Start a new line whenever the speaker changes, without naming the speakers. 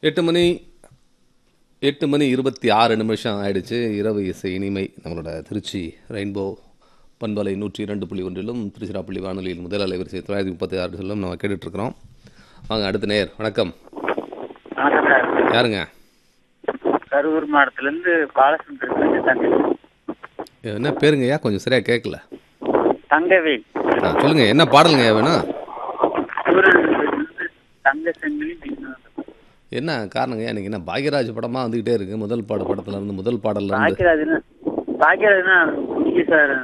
எட்டு மணி எட்டு மணி இருபத்தி ஆறு நிமிஷம் ஆயிடுச்சு இரவு இசை இனிமை நம்மளோட திருச்சி ரெயின்போ பண்பலை நூற்றி இரண்டு புள்ளி ஒன்றிலும் திருச்சிராப்பள்ளி வானொலியில் முதல் அலைவரிசை தொள்ளாயிரத்தி முப்பத்தி ஆறு சொல்லும் நம்ம கேட்டுட்ருக்குறோம் வாங்க அடுத்த நேர் வணக்கம்
வணக்கம் சார்
யாருங்க
கரூர் மாவட்டத்திலேருந்து பாலசுந்தரத்துலேருந்து தங்கவேல்
என்ன பேருங்கய்யா கொஞ்சம் சரியாக கேட்கல
தங்கவேல்
ஆ சொல்லுங்கள் என்ன பாடலுங்கய்யா வேணும்
சூரன்லேருந்து தங்க செங்கிலி மீன்
என்ன காரணங்கய்யா இன்னைக்கு என்ன பாக்யராஜ் படமாக வந்துக்கிட்டே இருக்கு முதல் பாட படத்துல இருந்து முதல் பாடல்ல இருந்து
பாக்கியராஜ்னா பாக்கியராஜ்னா பிடிக்கும் சார்